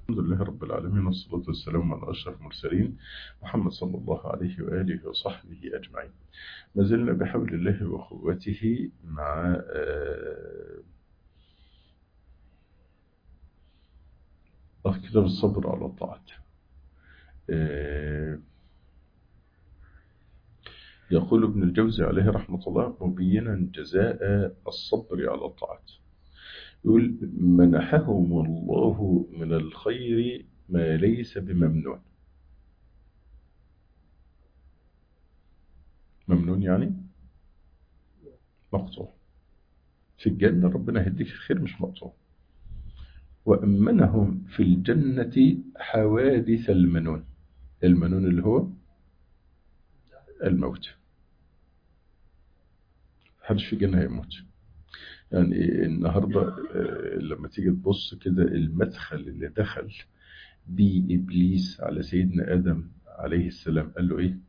الحمد لله رب العالمين والصلاة والسلام على أشرف المرسلين محمد صلى الله عليه وآله وصحبه أجمعين ما زلنا بحول الله وقوته مع آه كتاب الصبر على الطاعات آه يقول ابن الجوزي عليه رحمة الله مبينا جزاء الصبر على الطاعات يقول منحهم الله من الخير ما ليس بممنون ممنون يعني مقطوع في الجنة ربنا يهديك الخير مش مقطوع وأمنهم في الجنة حوادث المنون المنون اللي هو الموت محدش في الجنة هيموت يعني النهاردة لما تيجي تبص كده المدخل اللي دخل بيه إبليس على سيدنا آدم عليه السلام قال له إيه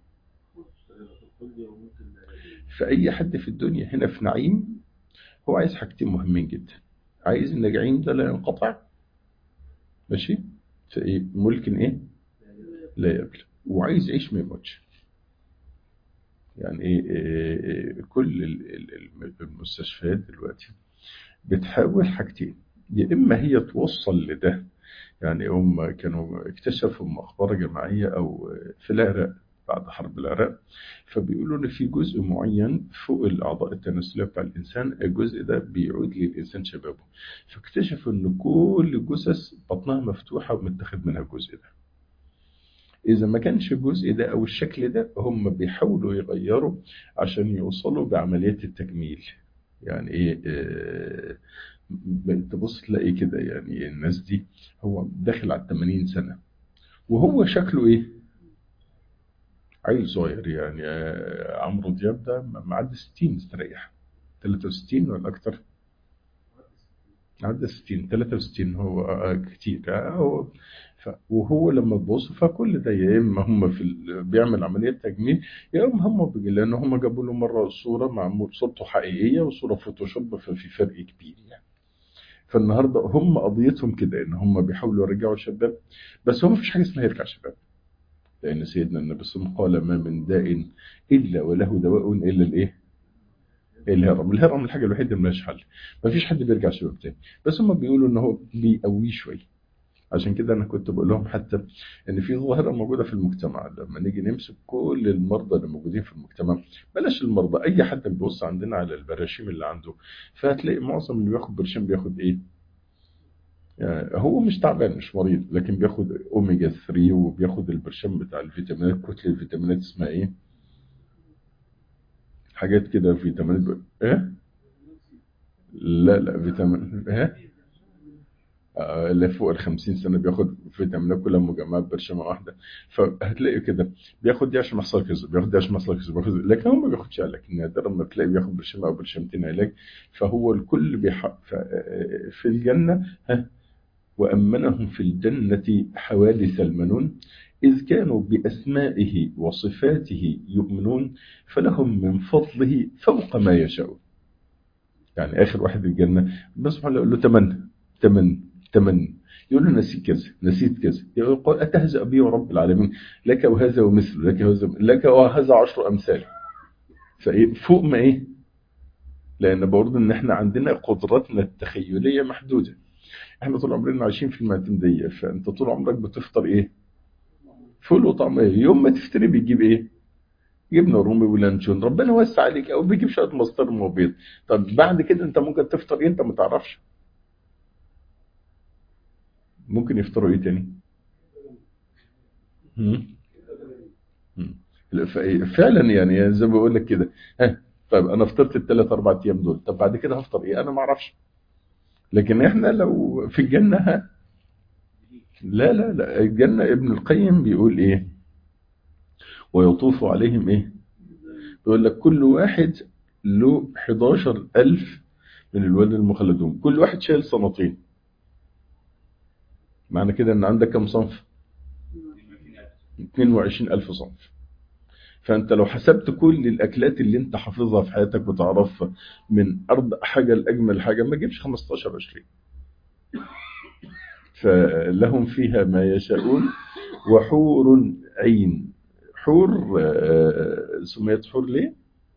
فأي حد في الدنيا هنا في نعيم هو عايز حاجتين مهمين جدا عايز النجعيم ده لا ينقطع ماشي فإيه ملك إيه لا يبلى وعايز يعيش ما يموتش يعني إيه كل المستشفيات دلوقتي بتحاول حاجتين يا إما هي توصل لده يعني هم كانوا اكتشفوا مقبرة جماعية أو في العراق بعد حرب العراق فبيقولوا إن في جزء معين فوق الأعضاء التناسلية بتاع الإنسان الجزء ده بيعود للإنسان شبابه فاكتشفوا إن كل جثث بطنها مفتوحة ومتاخد منها الجزء ده إذا ما كانش الجزء ده أو الشكل ده هم بيحاولوا يغيروا عشان يوصلوا بعملية التجميل يعني إيه آه تبص تلاقي كده يعني الناس دي هو داخل على 80 سنة وهو شكله إيه عيل صغير يعني آه عمرو دياب ده معدي 60 مستريح 63 ولا أكتر عدى 60 63 هو كتير هو ف... وهو لما تبص فكل ده يا اما هم في ال... بيعمل عمليه تجميل يا اما هم بيجي لان هم جابوا له مره صوره معمول صورته حقيقيه وصوره فوتوشوب ففي فرق كبير يعني فالنهارده هم قضيتهم كده ان هم بيحاولوا يرجعوا شباب بس هو مفيش حاجه اسمها يرجع شباب لان سيدنا النبي صلى الله عليه وسلم قال ما من داء الا وله دواء الا الايه؟ الهرم الهرم الحاجة الوحيدة اللي ملهاش حل مفيش حد بيرجع شباب تاني بس هم بيقولوا ان هو بيقويه شوية عشان كده انا كنت بقول لهم حتى ان في ظاهره موجوده في المجتمع لما نيجي نمسك كل المرضى اللي موجودين في المجتمع بلاش المرضى اي حد بيبص عندنا على البراشيم اللي عنده فهتلاقي معظم اللي بياخد برشام بياخد ايه يعني هو مش تعبان مش مريض لكن بياخد اوميجا 3 وبياخد البرشام بتاع الفيتامينات كتله الفيتامينات اسمها ايه حاجات كده فيتامينات ب... ايه لا لا فيتامين ايه آه اللي فوق ال 50 سنه بياخد فيتامينات كلها مجمعه برشامه واحده فهتلاقي كده بياخد دي عشان يحصل كذا بياخد دي عشان يحصل كذا بياخد لكن هو ما بياخدش علاج نادرا ما تلاقي بياخد برشامه او برشامتين علاج فهو الكل بيحق في الجنه ها وامنهم في الجنه حوادث المنون إذ كانوا بأسمائه وصفاته يؤمنون فلهم من فضله فوق ما يشاءون يعني آخر واحد في الجنة بس سبحانه يقول له تمنى تمنى تمنى يقول له نسيت كذا نسيت كذا يقول أتهزأ بي ورب العالمين لك وهذا ومثل لك وهذا لك وهذا عشر أمثال فإيه فوق ما إيه لأن برضه إن إحنا عندنا قدراتنا التخيلية محدودة إحنا طول عمرنا عايشين في المعتمدية فأنت طول عمرك بتفطر إيه فول وطعميه يوم ما تفتري بيجيب ايه جبنه رومي ولانشون ربنا وسع عليك او بيجيب شويه مستردة وبيض طب بعد كده انت ممكن تفطر ايه انت ما تعرفش ممكن يفطروا ايه تاني فعلا يعني زي ما بقول لك كده ها طيب انا فطرت الثلاث اربع ايام دول طب بعد كده هفطر ايه انا ما اعرفش لكن احنا لو في الجنه ها لا لا لا الجنة ابن القيم بيقول ايه ويطوف عليهم ايه يقول لك كل واحد له 11 ألف من الولد المخلدون كل واحد شايل صنطين معنى كده ان عندك كم صنف 22 ألف صنف فانت لو حسبت كل الاكلات اللي انت حافظها في حياتك وتعرفها من ارض حاجه لاجمل حاجه ما تجيبش 15 20 فلهم فيها ما يشاءون وحور عين حور آه، سميت حور ليه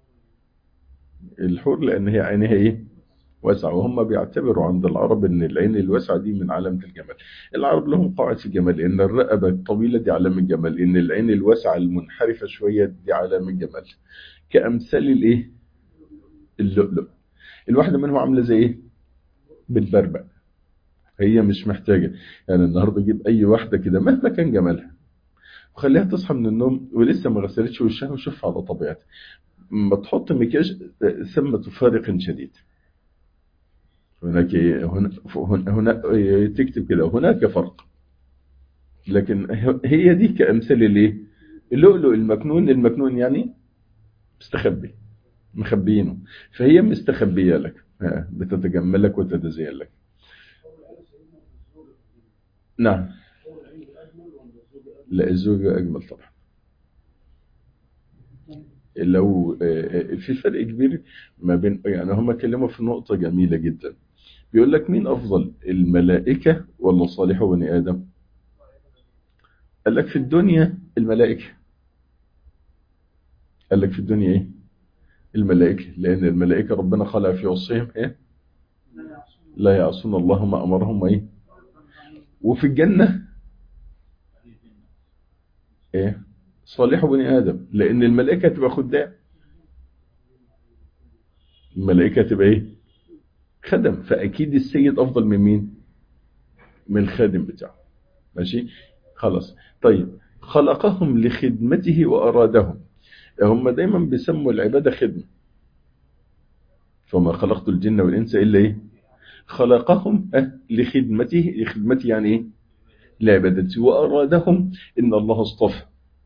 الحور لان هي عينها ايه واسعة وهم بيعتبروا عند العرب ان العين الواسعة دي من علامة الجمال العرب لهم قاعدة في الجمال ان الرقبة الطويلة دي علامة الجمال ان العين الواسعة المنحرفة شوية دي علامة الجمال كأمثال الايه اللؤلؤ الواحدة منهم عاملة زي ايه بتبربق هي مش محتاجة يعني النهاردة اجيب اي واحدة كده مهما كان جمالها وخليها تصحى من النوم ولسه ما غسلتش وشها وشوفها على طبيعتها ما تحط مكياج ثمة فارق شديد هناك هنا هنا تكتب كده هناك فرق لكن هي دي كأمثال الايه اللؤلؤ المكنون المكنون يعني مستخبي مخبيينه فهي مستخبية لك ها، بتتجملك وتتزين لك نعم لا الزوجة أجمل طبعا لو آه، في فرق كبير ما بين يعني هم اتكلموا في نقطة جميلة جدا بيقول لك مين أفضل الملائكة ولا صالح بني آدم قال لك في الدنيا الملائكة قال لك في الدنيا إيه الملائكة لأن الملائكة ربنا خلق في وصفهم إيه لا يعصون الله ما أمرهم إيه وفي الجنة إيه صالح بني آدم لأن الملائكة تبقى خدام الملائكة تبقى إيه خدم فأكيد السيد أفضل من مين من الخادم بتاعه ماشي خلاص طيب خلقهم لخدمته وأرادهم هم دايما بيسموا العبادة خدمة فما خلقت الجن والإنس إلا إيه خلقهم أه لخدمته لخدمته يعني إيه لعبادته وأرادهم إن الله اصطفى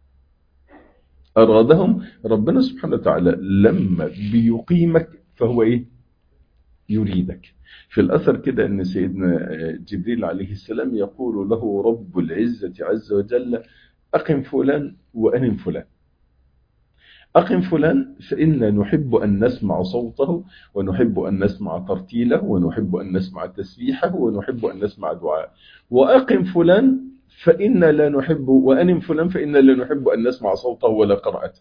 أرادهم ربنا سبحانه وتعالى لما بيقيمك فهو إيه يريدك في الأثر كده أن سيدنا جبريل عليه السلام يقول له رب العزة عز وجل أقم فلان وأنم فلان أقم فلان فإنا نحب أن نسمع صوته ونحب أن نسمع ترتيله ونحب أن نسمع تسبيحه ونحب أن نسمع دعاء وأقم فلان فإنا لا نحب وأنم فلان فإنا لا نحب أن نسمع صوته ولا قراءته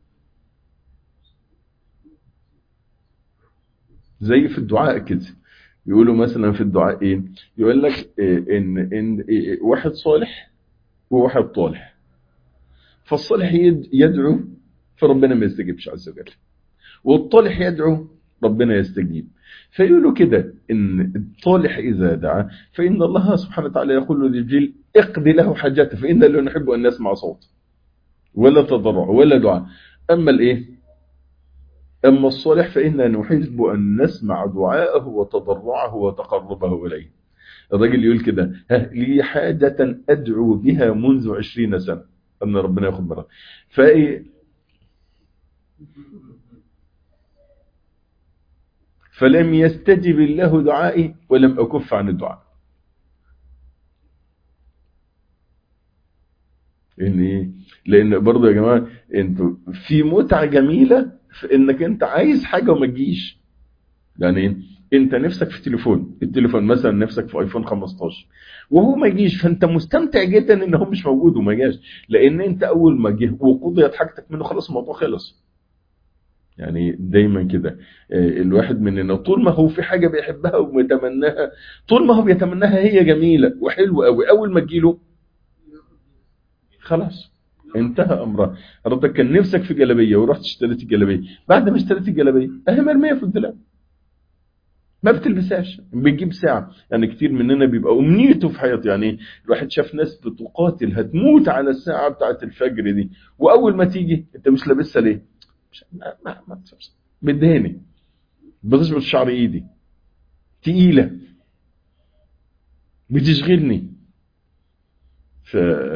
زي في الدعاء كده يقولوا مثلا في الدعاء ايه يقول لك إيه ان ان إيه واحد صالح وواحد طالح فالصالح يدعو فربنا ما يستجيبش عز وجل والطالح يدعو ربنا يستجيب فيقولوا كده ان الطالح اذا دعا فان الله سبحانه وتعالى يقول لجبريل اقضي له حاجته فإنا لا نحب ان نسمع صوته ولا تضرع ولا دعاء اما الايه أما الصالح فإنا نحب أن نسمع دعاءه وتضرعه وتقربه إليه الراجل يقول كده لي حاجة أدعو بها منذ عشرين سنة أن ربنا ياخد مرة فإيه فلم يستجب الله دعائي ولم أكف عن الدعاء لأن إيه؟ لأن برضه يا جماعة انتوا في متعة جميلة في انك انت عايز حاجة وما تجيش يعني انت نفسك في تليفون التليفون مثلا نفسك في ايفون 15 وهو ما يجيش فانت مستمتع جدا ان هو مش موجود وما جاش لان انت اول ما جه وقضيت حاجتك منه خلاص الموضوع خلص يعني دايما كده الواحد مننا طول ما هو في حاجة بيحبها ومتمناها طول ما هو بيتمناها هي جميلة وحلوة قوي اول ما تجيله خلاص انتهى امرها حضرتك كان نفسك في جلابيه ورحت اشتريت الجلابيه بعد ما اشتريت الجلابيه اهي مرميه في الدولاب ما بتلبسهاش بتجيب ساعه يعني كتير مننا بيبقى امنيته في حياته يعني الواحد شاف ناس بتقاتل هتموت على الساعه بتاعه الفجر دي واول ما تيجي انت مش لابسها ليه مش ما ما, ما بتدهني بتشبط شعر ايدي تقيله بتشغلني ف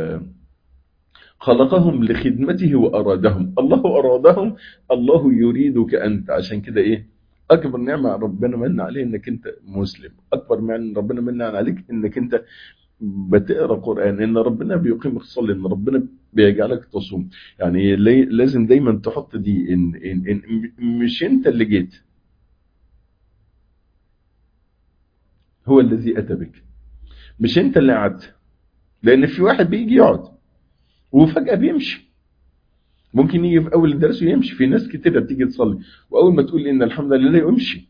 خلقهم لخدمته وأرادهم الله أرادهم الله يريدك أنت عشان كده إيه أكبر نعمة ربنا من عليه إنك أنت مسلم أكبر نعمة ربنا من عليك إنك أنت بتقرأ قرآن إن ربنا بيقيمك تصلي إن ربنا بيجعلك تصوم يعني لازم دايما تحط دي إن, إن, إن مش أنت اللي جيت هو الذي أتى بك مش انت اللي قعدت لان في واحد بيجي يقعد وفجاه بيمشي ممكن يجي في اول الدرس ويمشي في ناس كتير بتيجي تصلي واول ما تقول ان الحمد لله يمشي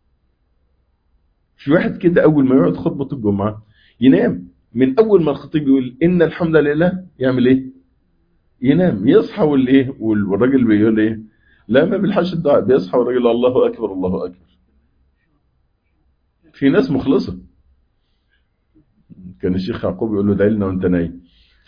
في واحد كده اول ما يقعد خطبه الجمعه ينام من اول ما الخطيب يقول ان الحمد لله يعمل ايه ينام يصحى والايه والراجل بيقول ايه لا ما بيلحقش الدعاء بيصحى والراجل الله اكبر الله اكبر في ناس مخلصه كان الشيخ يعقوب يقول له ادعي لنا وانت نايم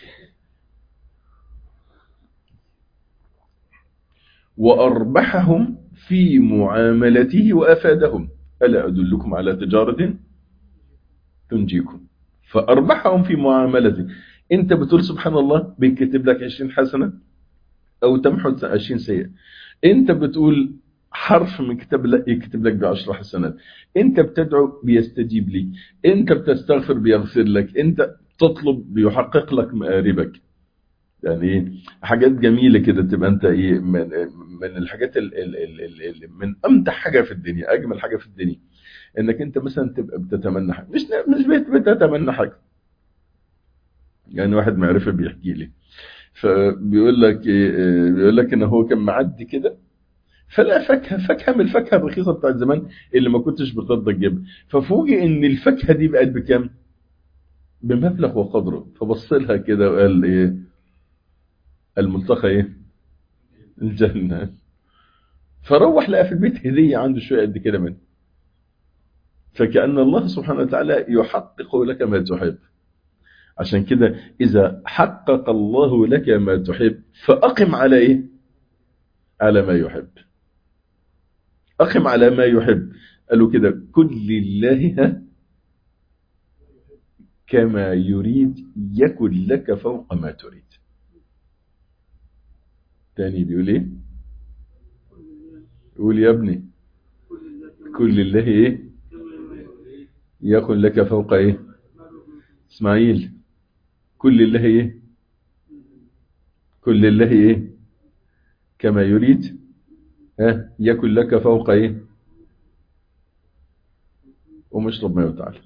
وأربحهم في معاملته وأفادهم ألا أدلكم على تجارة تنجيكم فأربحهم في معاملته أنت بتقول سبحان الله بيكتب لك 20 حسنة أو تمحو 20 سيئة أنت بتقول حرف من كتاب لك يكتب لك بعشر حسنات أنت بتدعو بيستجيب لي أنت بتستغفر بيغفر لك أنت تطلب بيحقق لك مآربك يعني حاجات جميله كده تبقى انت ايه من من الحاجات ال ال ال ال من امتع حاجه في الدنيا اجمل حاجه في الدنيا انك انت مثلا تبقى بتتمنى حاجه مش مش بتتمنى حاجه يعني واحد معرفه بيحكي لي فبيقول لك ايه بيقول لك ان هو كان معدي كده فلا فاكهه فاكهه من الفاكهه الرخيصه بتاعت زمان اللي ما كنتش بترضى تجيبها ففوجئ ان الفاكهه دي بقت بكام؟ بمبلغ وقدره فبص لها كده وقال ايه الملتقى ايه الجنة فروح لقى في البيت هدية عنده شوية قد كده منه فكأن الله سبحانه وتعالى يحقق لك ما تحب عشان كده إذا حقق الله لك ما تحب فأقم على إيه على ما يحب أقم على ما يحب قالوا كده كل لله كما يريد يكن لك فوق ما تريد تاني بيقول ايه يقول يا ابني كل الله ايه يكن لك فوق ايه اسماعيل كل الله ايه كل الله ايه كما يريد ها يكن لك فوق ايه ومشرب ما تعالى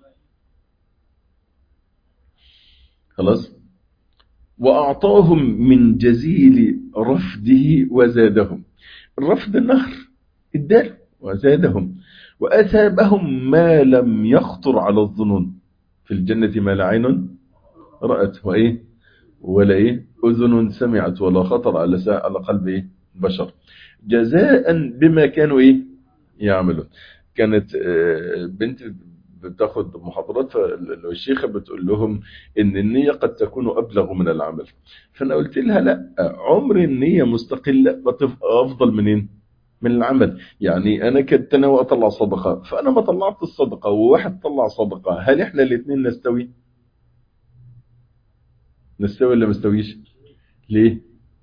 خلاص وأعطاهم من جزيل رفده وزادهم الرفد النهر اداله وزادهم وأثابهم ما لم يخطر على الظنون في الجنة ما لا عين رأت وإيه ولا إيه أذن سمعت ولا خطر على على قلب إيه بشر جزاء بما كانوا إيه يعملون كانت بنت بتاخد محاضرات فالشيخة بتقول لهم ان النية قد تكون ابلغ من العمل فانا قلت لها لا عمر النية مستقلة بتبقى افضل منين من العمل يعني انا كنت انا اطلع صدقة فانا ما طلعت الصدقة وواحد طلع صدقة هل احنا الاثنين نستوي نستوي ولا مستويش ليه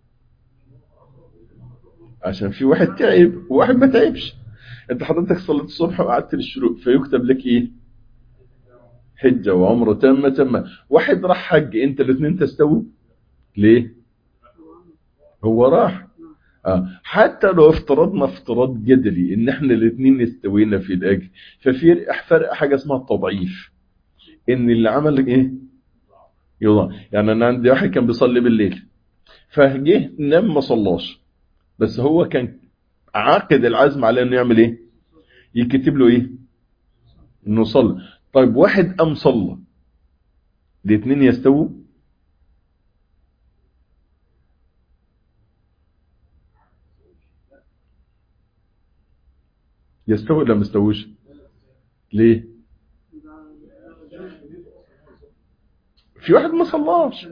عشان في واحد تعب وواحد ما تعبش انت حضرتك صليت الصبح وقعدت للشروق فيكتب لك ايه حجة وعمره تامة تامة واحد راح حج انت الاثنين تستووا ليه هو راح آه. حتى لو افترضنا افتراض جدلي ان احنا الاثنين استوينا في الاجر ففي فرق حاجة اسمها التضعيف ان اللي عمل ايه يضع يعني انا عندي واحد كان بيصلي بالليل فجه نام ما صلاش بس هو كان عاقد العزم على انه يعمل ايه يكتب له ايه انه صلى طيب واحد قام صلى الاثنين يستووا يستوي ولا ما يستووش ليه في واحد ما صلاش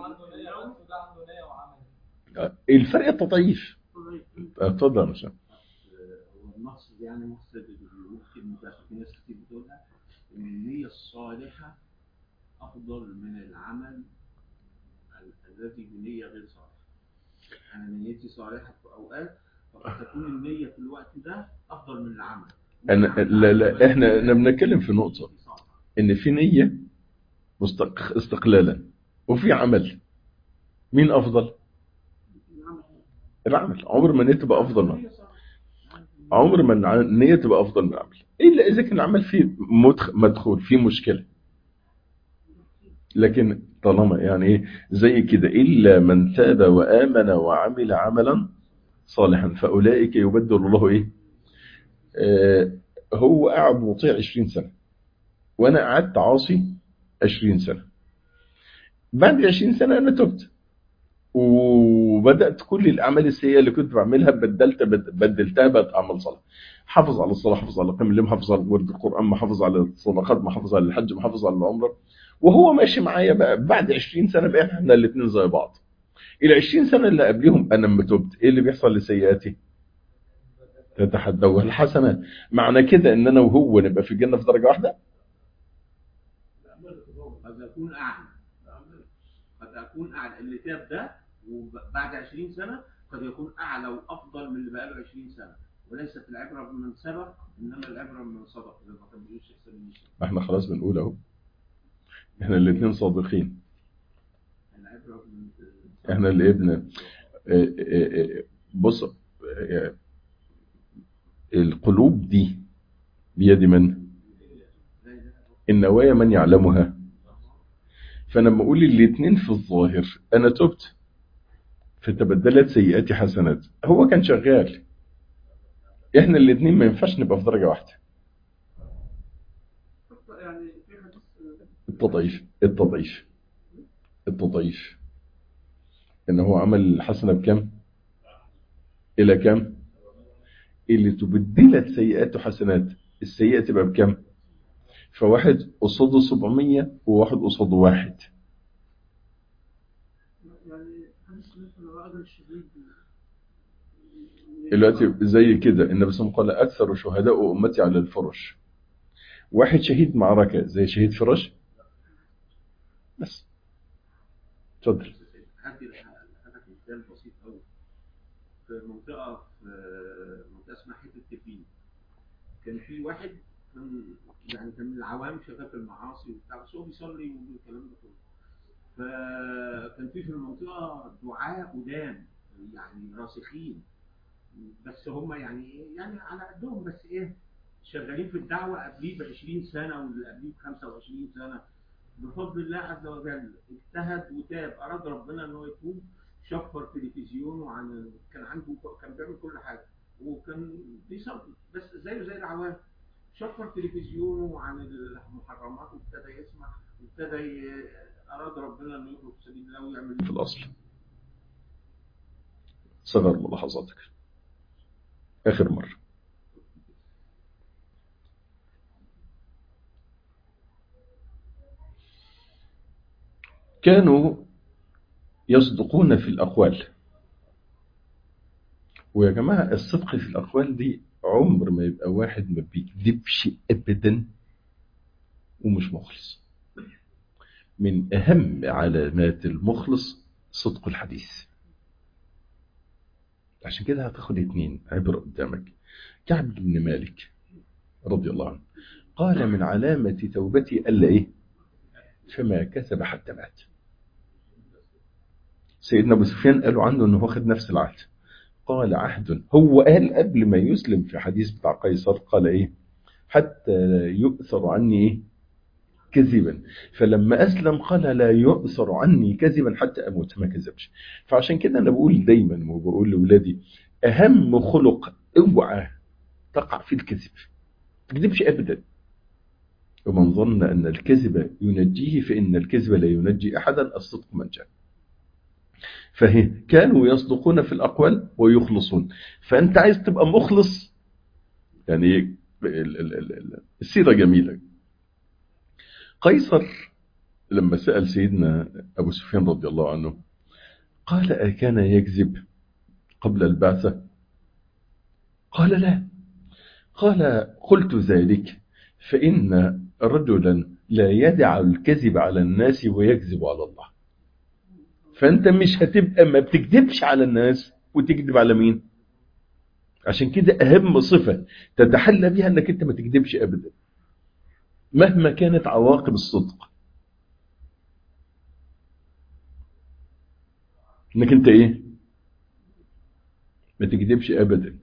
الفرق التضعيف اتفضل يا مشا المقصد يعني مقصد ممكن في ناس كتير بتقولها ان النية الصالحة افضل من العمل الذي بنية غير صالحة انا نيتي صالحة في اوقات فقد تكون النية في الوقت ده افضل من العمل أنا لا لا احنا احنا بنتكلم في نقطة ان في نية مستق... استقلالا وفي عمل مين افضل العمل عمر ما النية تبقى افضل من العمل عمر ما النية تبقى افضل من العمل الا اذا كان العمل فيه مدخ... مدخول فيه مشكلة لكن طالما يعني ايه زي كده الا من تاب وامن وعمل عملا صالحا فاولئك يبدل الله ايه آه هو قاعد مطيع 20 سنه وانا قعدت عاصي 20 سنه بعد 20 سنه انا تبت وبدات كل الاعمال السيئه اللي كنت بعملها بدلت بدلتها بقت اعمال صالحه حافظ على الصلاه حافظ على قيام الليل محافظ على ورد القران محافظ على الصدقات محافظ على الحج محافظ على العمره وهو ماشي معايا بقى بعد 20 سنه بقى احنا الاثنين زي بعض ال 20 سنه اللي قبلهم انا لما تبت ايه اللي بيحصل لسيئاتي تتحدى الحسنات معنى كده ان انا وهو نبقى في الجنه في درجه واحده قد اكون اعلى قد اكون اعلى اللي تاب ده وبعد 20 سنه قد يكون اعلى وافضل من اللي بقاله 20 سنه وليست العبره بمن سبق انما العبره بمن صدق زي ما كان بيقول الشيخ سليم احنا خلاص بنقول اهو احنا الاثنين صادقين العبره بمن احنا اللي ابن بص القلوب دي بيد من النوايا من يعلمها فانا لما اقول الاثنين في الظاهر انا تبت فتبدلت سيئاتي حسنات هو كان شغال احنا الاثنين ما ينفعش نبقى في درجه واحده يعني في حديث التضعيف التضعيف التضعيف ان هو عمل الحسنه بكم الى كم اللي تبدلت سيئاته حسنات السيئه تبقى بكم فواحد قصاده 700 وواحد قصاده واحد يعني حديث مثل الراجل الشديد دلوقتي زي كده النبي صلى الله عليه وسلم قال اكثر شهداء امتي على الفرش واحد شهيد معركه زي شهيد فرش بس اتفضل هدي لحضرتك مثال بسيط قوي في منطقه في منطقه اسمها حته تبين كان في واحد كان يعني كان من العوام شغال في المعاصي وبتاع بس هو بيصلي والكلام ده كله فكان في في المنطقه دعاة قدام يعني راسخين بس هم يعني يعني على قدهم بس ايه شغالين في الدعوه قبليه ب 20 سنه واللي قبليه ب 25 سنه بفضل الله عز وجل اجتهد وتاب اراد ربنا ان هو يتوب شفر تلفزيونه عن كان عنده كان بيعمل كل حاجه وكان بيصلي بس زيه زي العوام شفر تلفزيونه عن المحرمات وابتدى يسمع وابتدى ي- اراد ربنا انه يخرج في سبيل الله ويعمل في الاصل صغر ملاحظاتك اخر مره كانوا يصدقون في الأقوال ويا جماعة الصدق في الأقوال دي عمر ما يبقى واحد ما بيكذبش أبدا ومش مخلص من أهم علامات المخلص صدق الحديث عشان كده هتاخد اتنين عبرة قدامك كعب بن مالك رضي الله عنه قال من علامة توبتي ألا إيه فما كسب حتى مات سيدنا أبو سفيان قالوا عنه أنه واخد نفس العهد قال عهد هو قال قبل ما يسلم في حديث بتاع قيصر قال إيه حتى لا يؤثر عني إيه كذبا فلما أسلم قال لا يؤثر عني كذبا حتى أموت ما كذبش فعشان كده أنا بقول دايما وبقول لأولادي أهم خلق اوعى تقع في الكذب ما تكذبش أبدا ومن ظن أن الكذب ينجيه فإن الكذب لا ينجي أحدا الصدق منجاه فهي كانوا يصدقون في الأقوال ويخلصون فأنت عايز تبقى مخلص يعني ال- ال- ال- ال- السيرة جميلة قيصر لما سأل سيدنا أبو سفيان رضي الله عنه قال أكان يكذب قبل البعثة قال لا قال قلت ذلك فإن رجلا لا يدع الكذب على الناس ويكذب على الله فأنت مش هتبقى ما بتكذبش على الناس وتكذب على مين عشان كده أهم صفة تتحلى بها أنك أنت ما تكذبش أبدا مهما كانت عواقب الصدق انك انت ايه ما تكذبش ابدا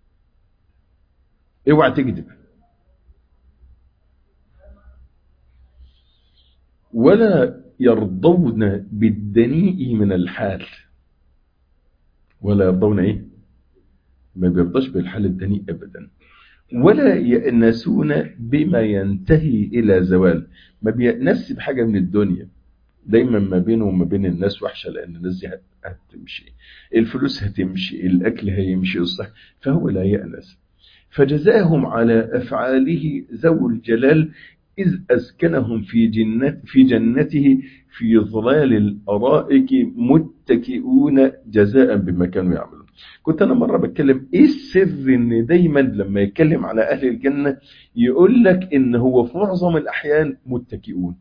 اوعى تكذب ولا يرضون بالدنيء من الحال ولا يرضون ايه ما بيرضاش بالحال الدنيء ابدا ولا يأنسون بما ينتهي الى زوال ما بيأنس بحاجة من الدنيا دايما ما بينه وما بين الناس وحشة لان الناس دي هتمشي الفلوس هتمشي الاكل هيمشي الصح فهو لا يأنس فجزاهم على افعاله ذو الجلال إذ أسكنهم في جنة في جنته في ظلال الأرائك متكئون جزاء بما كانوا يعملون كنت أنا مرة بتكلم إيه السر إن دايما لما يتكلم على أهل الجنة يقول لك إن هو في معظم الأحيان متكئون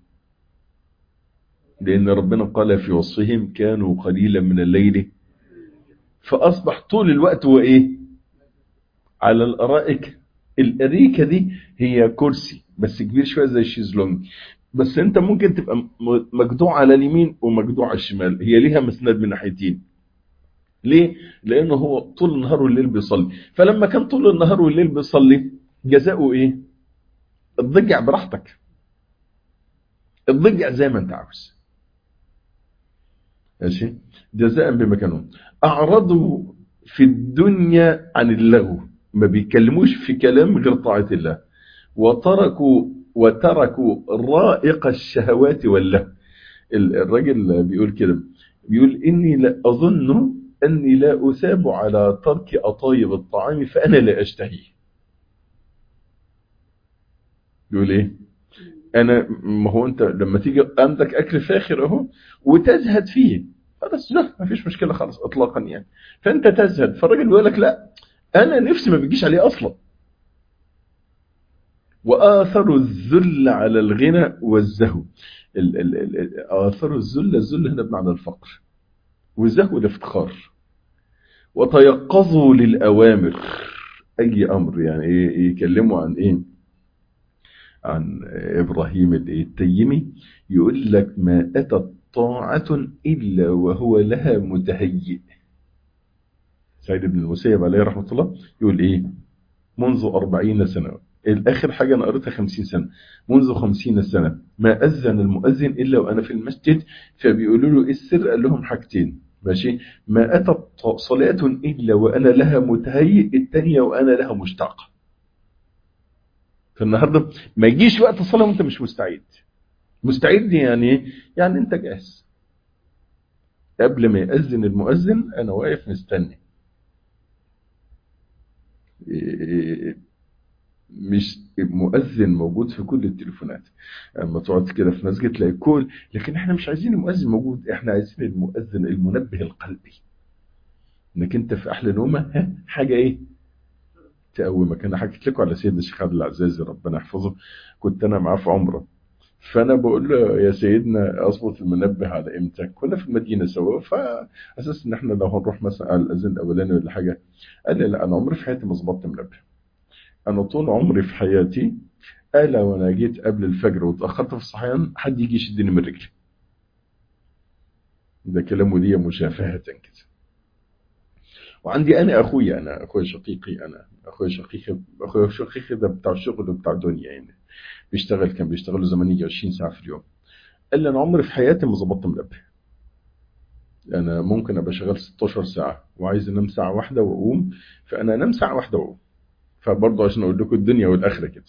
لأن ربنا قال في وصفهم كانوا قليلا من الليل فأصبح طول الوقت هو إيه على الأرائك الأريكة دي هي كرسي بس كبير شوية زي الشيزلونج بس انت ممكن تبقى مجدوع على اليمين ومجدوع على الشمال هي ليها مسند من ناحيتين ليه؟ لأنه هو طول النهار والليل بيصلي فلما كان طول النهار والليل بيصلي جزاؤه ايه؟ الضجع براحتك الضجع زي ما انت عاوز ماشي جزاء بما كانوا أعرضوا في الدنيا عن اللغو ما بيتكلموش في كلام غير طاعة الله وتركوا وتركوا رائق الشهوات واللهو الراجل بيقول كده بيقول إني لا أظن أني لا أثاب على ترك أطايب الطعام فأنا لا أشتهيه يقول إيه أنا ما هو أنت لما تيجي عندك أكل فاخر أهو وتزهد فيه خلاص لا ما فيش مشكلة خالص إطلاقا يعني فأنت تزهد فالراجل بيقول لك لا أنا نفسي ما بيجيش عليه أصلا وآثر الذل على الغنى والزهو آثر الذل الذل هنا بمعنى الفقر والزهو الافتخار وتيقظوا للأوامر أي أمر يعني يكلموا عن إيه عن إبراهيم التيمي يقول لك ما أتت طاعة إلا وهو لها متهيئ سعيد بن المسيب عليه رحمة الله يقول إيه منذ أربعين سنة الآخر حاجة أنا قريتها خمسين سنة منذ خمسين سنة ما أذن المؤذن إلا وأنا في المسجد فبيقولوا له إيه السر قال لهم حاجتين ماشي ما أتت صلاة إلا وأنا لها متهيئ الثانية وأنا لها مشتاقة فالنهاردة ما يجيش وقت الصلاة وأنت مش مستعد مستعد يعني يعني أنت جاهز قبل ما يأذن المؤذن أنا واقف مستني مش مؤذن موجود في كل التليفونات اما تقعد كده في مسجد تلاقي كل لكن احنا مش عايزين المؤذن موجود احنا عايزين المؤذن المنبه القلبي انك انت في احلى نومه حاجه ايه تقومك انا حكيت لكم على سيدنا الشيخ عبد العزيز ربنا يحفظه كنت انا معاه في عمره فانا بقول له يا سيدنا اظبط المنبه على امتى كنا في المدينه سوا فاساس ان احنا لو هنروح مثلا على الاذان الاولاني ولا حاجه قال لي لا انا عمري في حياتي ما ظبطت منبه انا طول عمري في حياتي الا وانا جيت قبل الفجر وتاخرت في الصحيان حد يجي يشدني من رجلي ده كلامه دي مشافهه كده وعندي انا اخويا انا اخويا شقيقي انا اخويا شقيقي اخويا شقيقي ده بتاع شغل وبتاع دنيا يعني بيشتغل كان بيشتغل زمان يجي 20 ساعه في اليوم قال لي انا عمري في حياتي ما ظبطت منبه انا ممكن ابقى شغال 16 ساعه وعايز انام ساعه واحده واقوم فانا انام ساعه واحده واقوم فبرضه عشان اقول لكم الدنيا والاخره كده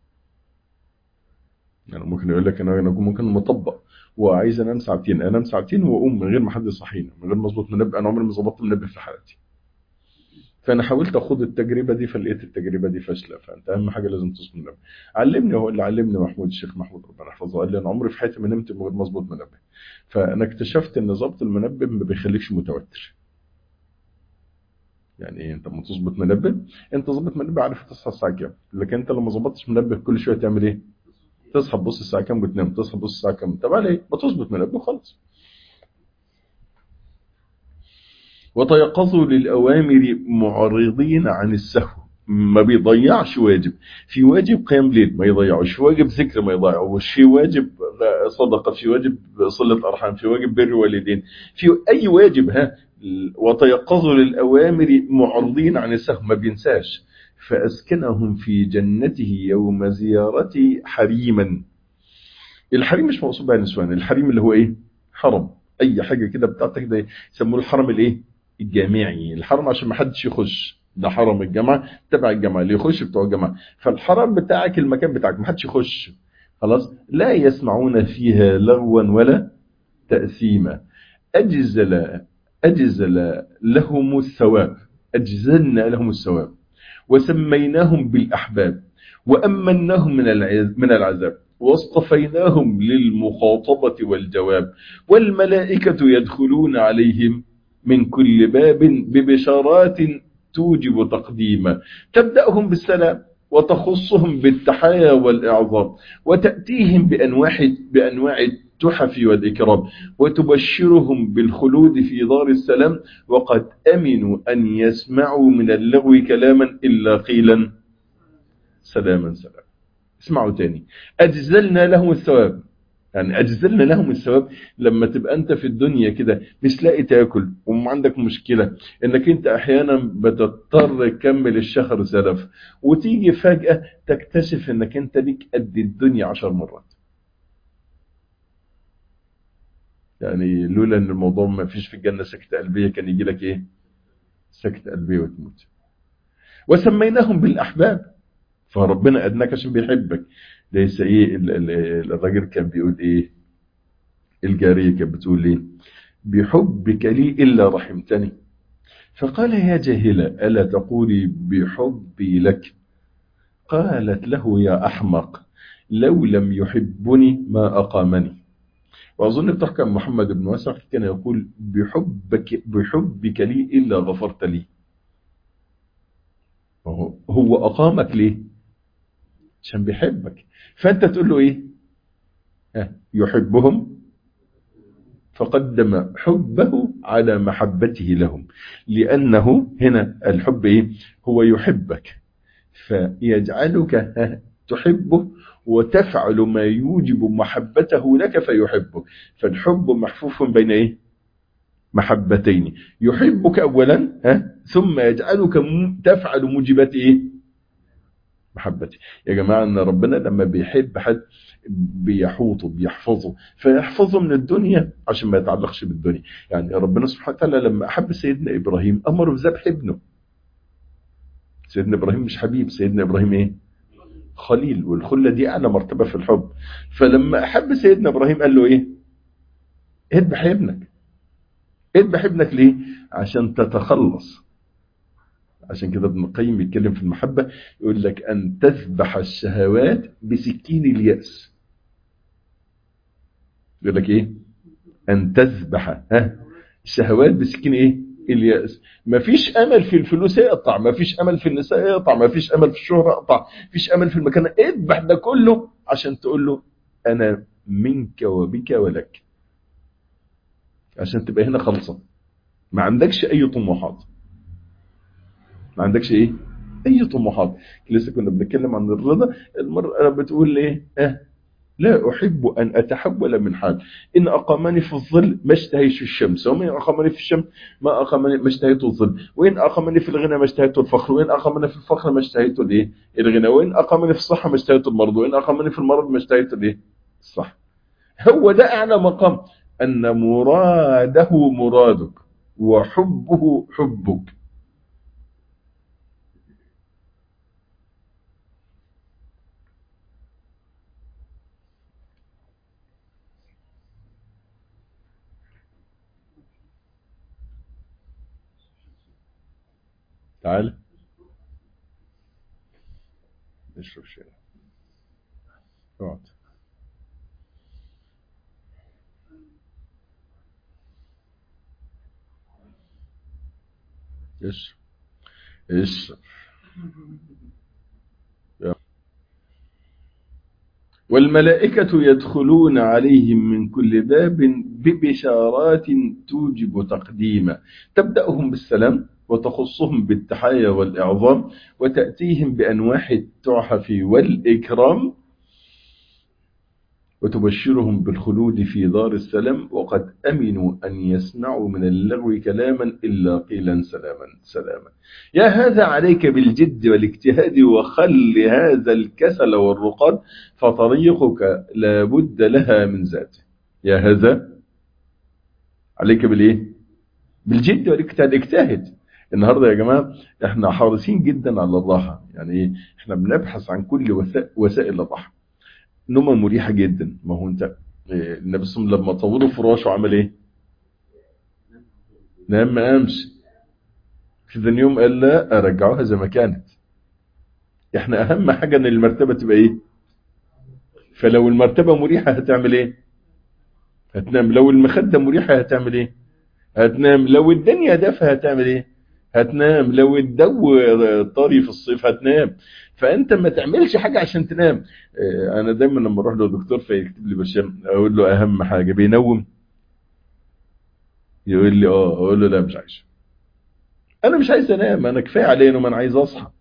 يعني ممكن يقول لك انا انا ممكن مطبق وعايز انام ساعتين انام ساعتين واقوم من غير ما حد يصحيني من غير ما اظبط منبه انا عمري ما ظبطت منبه في حياتي فانا حاولت اخد التجربه دي فلقيت التجربه دي فاشله فانت اهم حاجه لازم تظبط منبه علمني هو اللي علمني محمود الشيخ محمود ربنا يحفظه قال لي انا عمري في حياتي ما نمت من غير ما اظبط منبه فانا اكتشفت ان ظبط المنبه ما بيخليكش متوتر يعني ايه انت لما تظبط منبه انت ظبط منبه عارف تصحى الساعه كام لكن انت لما ظبطتش منبه كل شويه تعمل ايه تصحى تبص الساعه كام وتنام تصحى تبص الساعه كام طب على ما تظبط منبه خالص وتيقظوا للأوامر معرضين عن السهو ما بيضيعش واجب في واجب قيام ليل ما يضيعوش في واجب ذكر ما يضيعوش في واجب صدقة في واجب صلة أرحام في واجب بر والدين في أي واجب ها وتيقظوا للأوامر معرضين عن السهو ما بينساش فأسكنهم في جنته يوم زيارتي حريما الحريم مش مقصود بها نسوان الحريم اللي هو ايه حرم اي حاجه كده بتاعتك ده يسموه الحرم الايه الجامعي الحرم عشان ما حدش يخش ده حرم الجامعه تبع الجامعه اللي يخش بتوع الجامعه فالحرم بتاعك المكان بتاعك ما حدش يخش خلاص لا يسمعون فيها لغوا ولا تأثيما أجزل أجزل لهم الثواب أجزلنا لهم الثواب وسميناهم بالأحباب وأمناهم من العز- من العذاب واصطفيناهم للمخاطبة والجواب والملائكة يدخلون عليهم من كل باب ببشارات توجب تقديما تبدأهم بالسلام وتخصهم بالتحايا والإعظام وتأتيهم بأنواع بأنواع التحف والإكرام وتبشرهم بالخلود في دار السلام وقد أمنوا أن يسمعوا من اللغو كلاما إلا قيلا سلاما سلاما اسمعوا تاني أجزلنا لهم الثواب يعني أجزلنا لهم الثواب لما تبقى أنت في الدنيا كده مش لاقي تاكل وعندك مشكلة إنك أنت أحيانا بتضطر تكمل الشهر سلف وتيجي فجأة تكتشف إنك أنت ليك قد الدنيا عشر مرات يعني لولا ان الموضوع ما فيش في الجنة سكتة قلبية كان يجي لك ايه سكتة قلبية وتموت وسميناهم بالأحباب فربنا أدناك عشان بيحبك ليس ايه ال- ال- الراجل كان بيقول ايه الجارية كانت بتقول ايه بحبك لي إلا رحمتني فقال يا جاهلة ألا تقولي بحبي لك قالت له يا أحمق لو لم يحبني ما أقامني وأظن بتحكى عن محمد بن واسع كان يقول بحبك, بحبك لي إلا غفرت لي هو, هو أقامك ليه عشان بيحبك فأنت تقول له إيه ها، يحبهم فقدم حبه على محبته لهم لأنه هنا الحب إيه هو يحبك فيجعلك ها، تحبه وتفعل ما يوجب محبته لك فيحبك فالحب محفوف بين ايه محبتين يحبك اولا ها ثم يجعلك م- تفعل موجبات ايه محبتي يا جماعة ان ربنا لما بيحب حد بيحوطه بيحفظه فيحفظه من الدنيا عشان ما يتعلقش بالدنيا يعني ربنا سبحانه وتعالى لما احب سيدنا ابراهيم امره بذبح ابنه سيدنا ابراهيم مش حبيب سيدنا ابراهيم ايه خليل والخلة دي أعلى مرتبة في الحب فلما أحب سيدنا إبراهيم قال له إيه اذبح ابنك اذبح ابنك ليه عشان تتخلص عشان كده ابن القيم بيتكلم في المحبة يقول لك أن تذبح الشهوات بسكين اليأس يقول لك إيه أن تذبح ها الشهوات بسكين إيه اليأس مفيش أمل في الفلوس يقطع مفيش أمل في النساء يقطع مفيش أمل في الشهرة يقطع مفيش أمل في المكان اذبح ده كله عشان تقول له أنا منك وبك ولك عشان تبقى هنا خلصة ما عندكش أي طموحات ما عندكش إيه أي طموحات لسه كنا بنتكلم عن الرضا المرأة بتقول إيه اه لا أحب أن أتحول من حال إن أقامني في الظل ما اشتهيش الشمس ومن أقامني في الشمس ما أقامني ما اشتهيت الظل وإن أقامني في الغنى ما اشتهيت الفخر وإن أقامني في الفخر ما اشتهيت الإيه الغنى وإن أقامني في الصحة ما اشتهيت المرض وإن أقامني في المرض ما اشتهيت الإيه الصح هو ده أعلى مقام أن مراده مرادك وحبه حبك تعال نشرب شيء اقعد اشرب اشرب يا. والملائكة يدخلون عليهم من كل باب ببشارات توجب تقديما تبدأهم بالسلام وتخصهم بالتحايا والإعظام وتأتيهم بأنواع التحف والإكرام وتبشرهم بالخلود في دار السلام وقد أمنوا أن يسمعوا من اللغو كلاما إلا قيلا سلاما سلاما يا هذا عليك بالجد والاجتهاد وخل هذا الكسل والرقاد فطريقك لا بد لها من ذاته يا هذا عليك بالإيه بالجد والاجتهاد اجتهد النهاردة يا جماعة احنا حريصين جدا على الراحة يعني ايه احنا بنبحث عن كل وسائل, وسائل الراحة نومة مريحة جدا ما هو انت إيه، النبي صلى الله عليه وسلم لما طولوا فراشه عمل ايه نام ما قامش في ذا يوم قال لا ارجعوها زي ما كانت احنا اهم حاجة ان المرتبة تبقى ايه فلو المرتبة مريحة هتعمل ايه هتنام لو المخدة مريحة هتعمل ايه هتنام لو الدنيا دافئة هتعمل ايه هتنام لو الجو طري في الصيف هتنام فانت ما تعملش حاجة عشان تنام آه، انا دايما لما اروح لدكتور فيكتب لي برشام اقول له اهم حاجة بينوم يقول لي اه اقول له لا مش عايز انا مش عايز انام انا كفايه عليا نوم انا عايز اصحى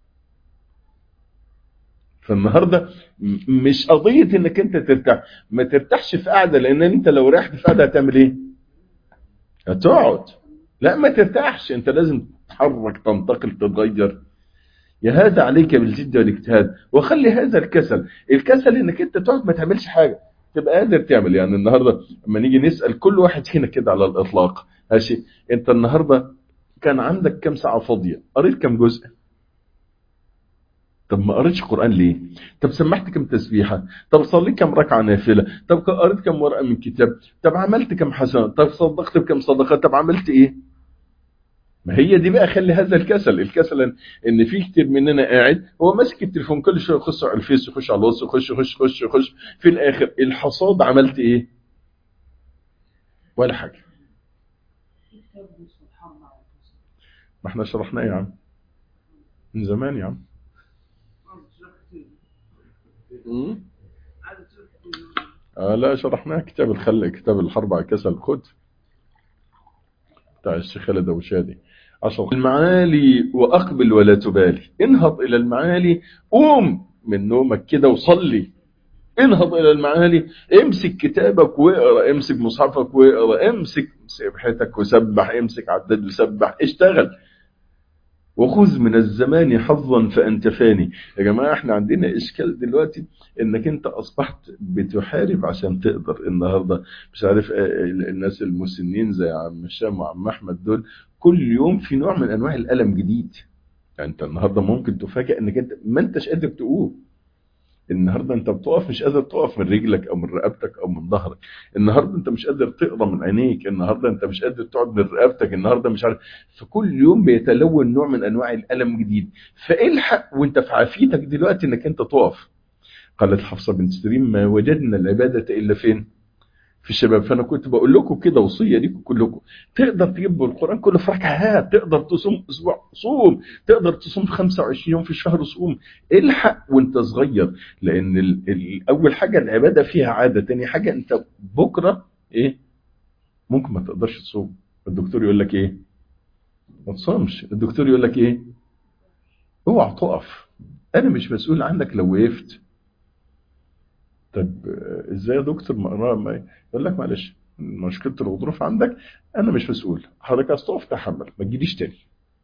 فالنهارده م- مش قضيه انك انت ترتاح ما ترتاحش في قعده لان انت لو ريحت في قعده هتعمل ايه هتقعد لا ما ترتاحش انت لازم تتحرك تنتقل تتغير يا هذا عليك بالجد والاجتهاد وخلي هذا الكسل الكسل انك انت تقعد ما تعملش حاجه تبقى قادر تعمل يعني النهارده لما نيجي نسال كل واحد فينا كده على الاطلاق ماشي انت النهارده كان عندك كم ساعه فاضيه قريت كم جزء طب ما قريتش قرآن ليه طب سمحت كم تسبيحة طب صليت كم ركعة نافلة طب قريت كم ورقة من كتاب طب عملت كم حسنة طب صدقت بكم صدقة طب عملت ايه ما هي دي بقى خلي هذا الكسل الكسل ان- ان في كتير مننا قاعد هو ماسك التليفون كل شويه يخش على الفيس يخش على الواتس يخش يخش يخش يخش في الاخر الحصاد عملت ايه ولا حاجه في كتاب اسمه الحرب على الكسل ما احنا شرحناه يا عم من زمان يا عم عاوز تشرح كتير مم. عايز تشرح كتير آه لا شرحناه كتاب الخل كتاب الحرب على الكسل خد بتاع الشيخ خالد ابو شادي عشر المعالي واقبل ولا تبالي انهض الى المعالي قوم من نومك كده وصلي انهض الى المعالي امسك كتابك واقرا امسك مصحفك واقرا امسك سبحتك وسبح امسك عداد وسبح اشتغل وخذ من الزمان حظا فانت فاني يا جماعه احنا عندنا اشكال دلوقتي انك انت اصبحت بتحارب عشان تقدر النهارده مش عارف آه، الناس المسنين زي عم هشام وعم احمد دول كل يوم في نوع من انواع الالم جديد يعني انت النهارده ممكن تفاجئ انك انت ما انتش قادر تقوم النهارده انت بتقف مش قادر تقف من رجلك او من رقبتك او من ظهرك النهارده انت مش قادر تقرا من عينيك النهارده انت مش قادر تقعد من رقبتك النهارده مش عارف فكل يوم بيتلون نوع من انواع الالم جديد فالحق وانت في عافيتك دلوقتي انك انت تقف قالت حفصه بنت سيرين ما وجدنا العباده الا فين في الشباب فانا كنت بقول لكم كده وصيه ليكم كلكم تقدر تجيب القران كله في ركعات تقدر تصوم اسبوع صوم تقدر تصوم 25 يوم في الشهر صوم الحق وانت صغير لان ال ال اول حاجه العباده فيها عاده تاني حاجه انت بكره ايه ممكن ما تقدرش تصوم الدكتور يقول لك ايه ما تصومش الدكتور يقول لك ايه اوعى تقف انا مش مسؤول عنك لو وقفت طب آه، ازاي يا دكتور ما ما يقول لك معلش مشكله الغضروف عندك انا مش مسؤول حضرتك عايز تقف تحمل ما تجيليش تاني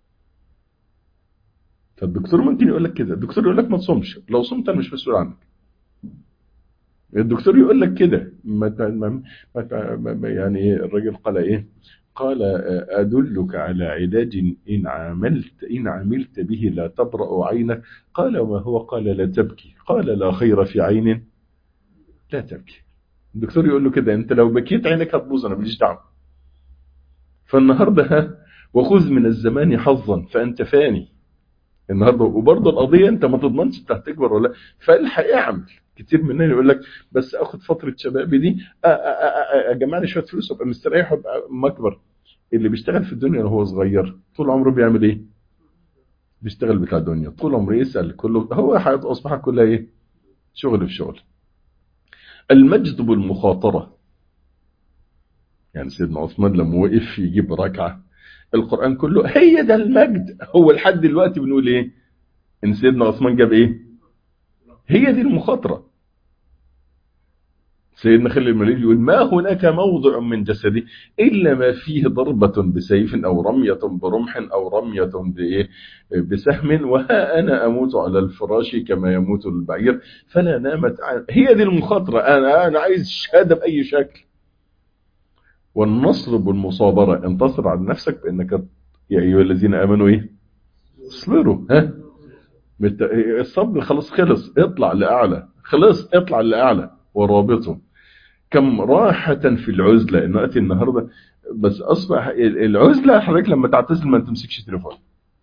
فالدكتور ممكن يقول لك كده الدكتور يقول لك ما تصومش لو صمت انا مش مسؤول عنك الدكتور يقول لك كده ما ت- ما ما ت- ما- ما- يعني إيه الراجل قال ايه قال آه، ادلك على علاج ان عملت ان عملت به لا تبرأ عينك قال وما هو قال لا تبكي قال لا خير في عين لا تبكي الدكتور يقول له كده انت لو بكيت عينك هتبوظ انا ماليش دعوه فالنهارده ها وخذ من الزمان حظا فانت فاني النهارده وبرضه القضيه انت ما تضمنش انت هتكبر ولا لا فالحق اعمل كتير مننا يقول لك بس اخد فتره شبابي دي أ- أ- أ- اجمع لي شويه فلوس وابقى مستريح وابقى اما اكبر اللي بيشتغل في الدنيا وهو صغير طول عمره بيعمل ايه؟ بيشتغل بتاع الدنيا طول عمره يسال كله هو حياته اصبحت كلها ايه؟ شغل في شغل المجد بالمخاطره يعني سيدنا عثمان لما وقف يجيب ركعه القران كله هي ده المجد هو لحد دلوقتي بنقول ايه؟ ان سيدنا عثمان جاب ايه؟ هي دي المخاطره سيدنا خالد المليل يقول ما هناك موضع من جسدي إلا ما فيه ضربة بسيف أو رمية برمح أو رمية بإيه بسهم وها أنا أموت على الفراش كما يموت البعير فلا نامت عن هي دي المخاطرة أنا أنا عايز شهادة بأي شكل والنصر بالمصابرة انتصر على نفسك بأنك يا أيها الذين آمنوا إيه اصبروا ها بت- الصبر خلاص خلص اطلع لأعلى خلص اطلع لأعلى ورابطه كم راحة في العزلة إن أتي النهاردة بس أصبح العزلة حضرتك لما تعتزل ما تمسكش تليفون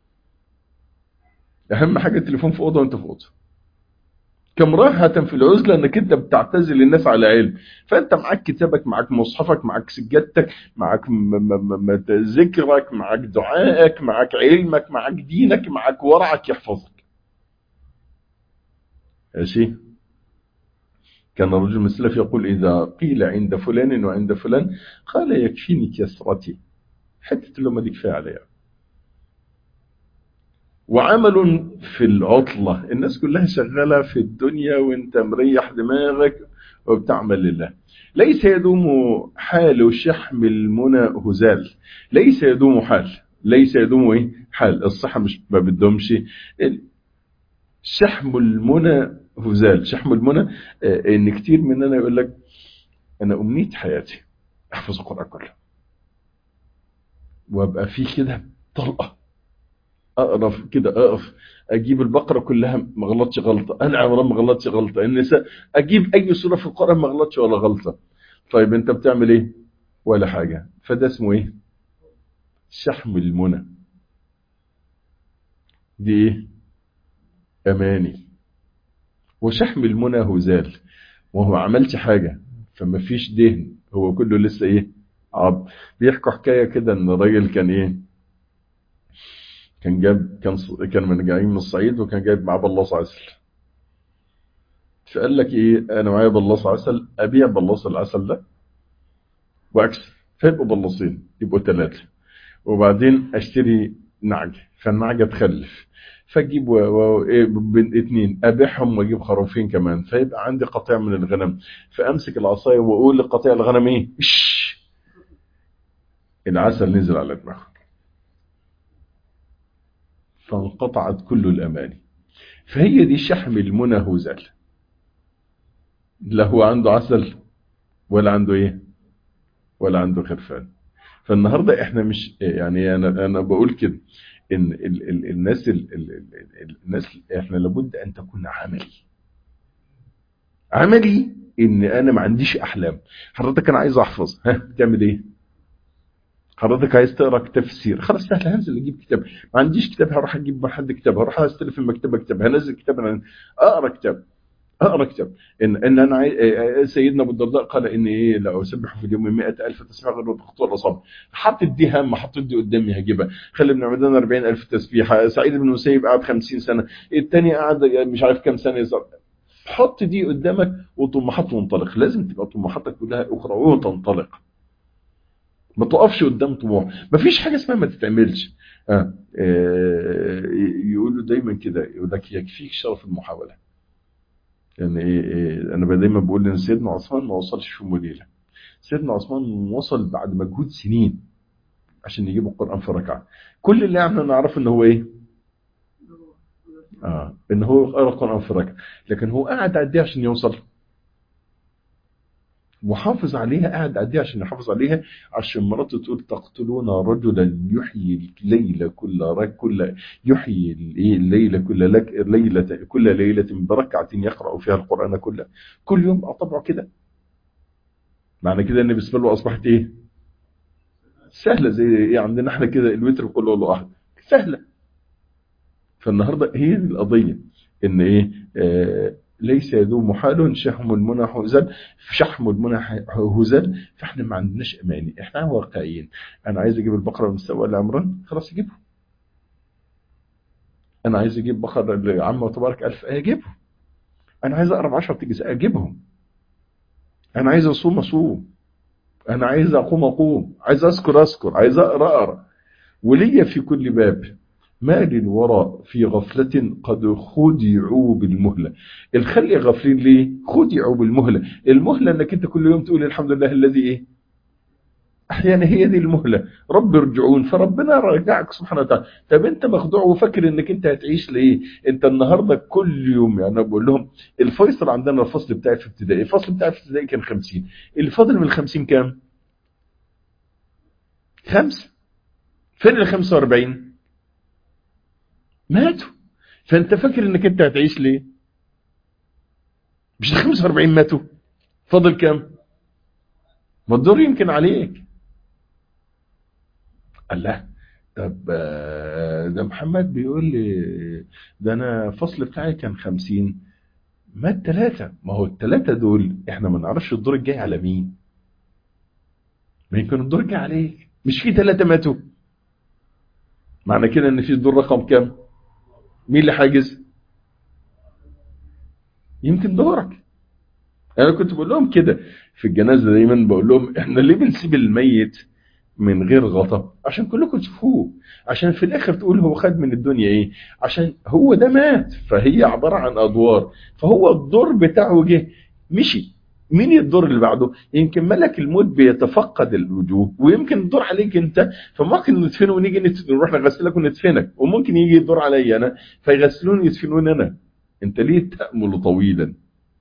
أهم حاجة التليفون في أوضة وأنت في أوضة كم راحة في العزلة انك انت بتعتزل الناس على علم فانت معاك كتابك معاك مصحفك معاك سجادتك معاك م- م- م- ذكرك معاك دعائك معاك علمك معاك دينك معاك ورعك يحفظك ماشي كان رجل من السلف يقول إذا قيل عند فلان وعند فلان قال يكفيني كسرتي حتى اللومة دي كفاية عليها وعمل في العطلة الناس كلها شغالة في الدنيا وانت مريح دماغك وبتعمل لله ليس يدوم حال شحم المنى هزال ليس يدوم حال ليس يدوم ايه حال الصحة مش ما بتدومش شحم المنى هزال شحم المنى آه، ان كتير مننا يقول لك انا امنية حياتي احفظ القرآن كله وابقى في كده طلقة اقرا كده اقف اجيب البقره كلها ما غلطش غلطه انا عمران ما غلطش غلطه النساء اجيب اي سوره في القران ما غلطش ولا غلطه طيب انت بتعمل ايه ولا حاجه فده اسمه ايه شحم المنى دي ايه اماني وشحم المنى هزال وهو عملش حاجه فما فيش دهن هو كله لسه ايه عض بيحكوا حكايه كده ان الراجل كان ايه كان جاب كان ص- كان من جايين من الصعيد وكان جايب معاه بلاص عسل فقال لك ايه انا معايا بلاص عسل ابيع بلاص العسل ده واكسب فيبقوا بلاصين يبقوا ثلاثه وبعدين اشتري نعجه فالنعجه تخلف فاجيب و... و... إيه بين اتنين ابيعهم واجيب خروفين كمان فيبقى عندي قطيع من الغنم فامسك العصايه واقول لقطيع الغنم ايه إش! العسل نزل على دماغه فانقطعت كل الأماني فهي دي شحم المنى هزال لا هو عنده عسل ولا عنده ايه ولا عنده خرفان فالنهارده احنا مش يعني انا انا بقول كده ان ال ال الناس ال ال ال الناس احنا لابد ان تكون عملي عملي ان انا ما عنديش احلام حضرتك انا عايز احفظ ها بتعمل ايه حضرتك عايز تقرا كتاب سير خلاص سهل هنزل اجيب كتاب ما عنديش كتاب هروح اجيب من حد كتاب هروح استلف المكتبه كتاب هنزل كتاب أنا اقرا كتاب اقرا كتاب ان ان انا عاي... سيدنا ابو الدرداء قال ان ايه لو اسبح في اليوم 100000 تسبيحه غير خطوه الاصابع حطت دي هم حطيت دي قدامي هجيبها خلي ابن عمدان 40000 تسبيحه سعيد بن مسيب قعد 50 سنه الثاني قعد مش عارف كام سنه يصاب. حط دي قدامك وطموحات وانطلق لازم تبقى طموحاتك كلها اخرى وتنطلق ما تقفش قدام طموح ما فيش حاجه اسمها ما تتعملش آه. آه. يقولوا دايما كده يقول لك يكفيك شرف المحاوله يعني إيه, إيه انا دايما بقول ان سيدنا عثمان ما وصلش في يوم وليله سيدنا عثمان وصل بعد مجهود سنين عشان يجيب القران في ركعه كل اللي احنا نعرفه ان هو ايه اه ان هو قرا القران في ركعه لكن هو قاعد قد ايه عشان يوصل وحافظ عليها قاعد قد ايه عشان يحافظ عليها عشان مراته تقول تقتلون رجلا يحيي الليل كل كل يحيي الليل كل لك ليله كل ليله بركعه يقرا فيها القران كله كل يوم اطبعه كده معنى كده ان بالنسبه له اصبحت ايه سهله زي ايه عندنا احنا كده الوتر كله له احد سهله فالنهارده هي دي القضيه ان ايه آه ليس ذو محال شحم المنى هزال شحم المنى هزال فاحنا ما عندناش اماني احنا واقعيين انا عايز اجيب البقره المستوى لعمران خلاص اجيبه انا عايز اجيب بقره لعمه تبارك الف اجيبه انا عايز اقرا 10 اجزاء اجيبهم انا عايز اصوم اصوم انا عايز اقوم اقوم عايز اذكر اذكر عايز اقرا اقرا وليا في كل باب ما للورى في غفلة قد خدعوا بالمهلة الخلق غافلين ليه خدعوا بالمهلة المهلة انك انت كل يوم تقول الحمد لله الذي ايه احيانا هي دي المهلة رب ارجعون فربنا رجعك سبحانه وتعالى طب انت مخدوع وفاكر انك انت هتعيش ليه انت النهاردة كل يوم يعني انا بقول لهم الفيصل عندنا الفصل بتاعي في ابتدائي الفصل بتاعي في ابتدائي كان 50 اللي فاضل من ال 50 كام خمسة فين ال 45 ماتوا فانت فاكر انك انت هتعيش ليه مش ال 45 ماتوا فاضل كام ما الدور يمكن عليك قال لا طب آه، ده محمد بيقول لي ده انا الفصل بتاعي كان 50 مات ثلاثة ما هو الثلاثة دول احنا ما نعرفش الدور الجاي على مين ما يمكن الدور الجاي عليك مش في ثلاثة ماتوا معنى كده ان في الدور رقم كام مين اللي حاجز يمكن دورك انا كنت بقول لهم كده في الجنازة دايما بقول لهم احنا ليه بنسيب الميت من غير غطا عشان كلكم تشوفوه عشان في الاخر تقول هو خد من الدنيا ايه عشان هو ده مات فهي عبارة عن ادوار فهو الدور بتاعه جه مشي مين الدور اللي بعده يمكن ملك الموت بيتفقد الوجوه ويمكن الدور عليك انت فممكن ندفنه ونيجي نت- نروح نغسلك وندفنك وممكن يجي الدور عليا انا فيغسلوني يدفنوني انا انت ليه تأمل طويلا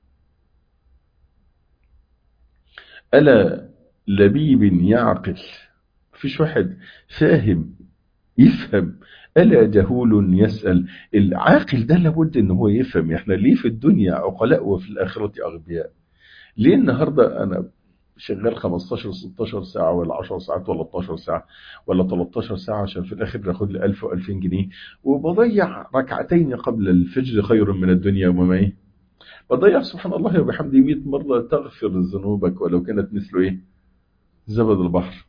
ألا لبيب يعقل مفيش واحد فاهم يفهم ألا جهول يسأل العاقل ده لابد ان هو يفهم احنا ليه في الدنيا عقلاء وفي الآخرة أغبياء ليه النهاردة أنا شغال 15 16 ساعة ولا 10 ساعات ولا 12 ساعة ولا 13 ساعة عشان في الآخر باخد لي 1000 و2000 جنيه وبضيع ركعتين قبل الفجر خير من الدنيا وما ايه بضيع سبحان الله وبحمده 100 مرة تغفر ذنوبك ولو كانت مثل ايه زبد البحر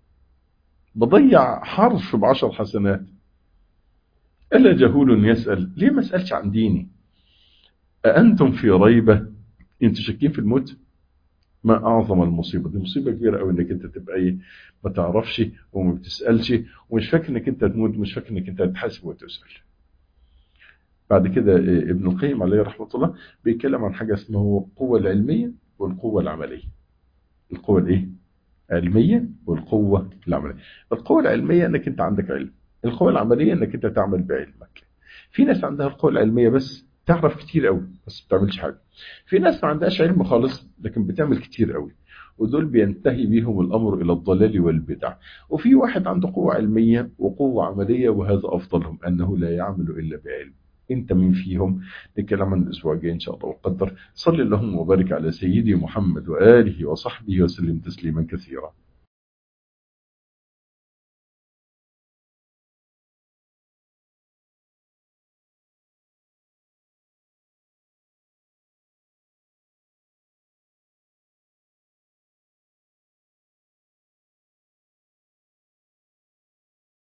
بضيع حرف بعشر حسنات ألا جهول يسأل ليه ما اسألش عن ديني أأنتم في ريبة انتوا شاكين في الموت ما أعظم المصيبة دي مصيبة كبيرة أوي إنك أنت تبقى إيه ما تعرفش وما بتسألش ومش فاكر إنك أنت هتموت ومش فاكر إنك أنت هتحاسب وتسأل بعد كده إيه، ابن القيم عليه رحمة الله بيتكلم عن حاجة اسمها القوة العلمية والقوة العملية القوة الإيه؟ علمية والقوة العملية القوة العلمية إنك أنت عندك علم القوة العملية إنك أنت تعمل بعلمك في ناس عندها القوة العلمية بس تعرف كتير قوي بس ما بتعملش حاجة في ناس ما عندهاش علم خالص لكن بتعمل كتير قوي ودول بينتهي بيهم الأمر إلى الضلال والبدع وفي واحد عنده قوة علمية وقوة عملية وهذا أفضلهم أنه لا يعمل إلا بعلم انت مين فيهم نتكلم عن الاسبوع الجاي ان شاء الله وقدر صلي اللهم وبارك على سيدي محمد واله وصحبه وسلم تسليما كثيرا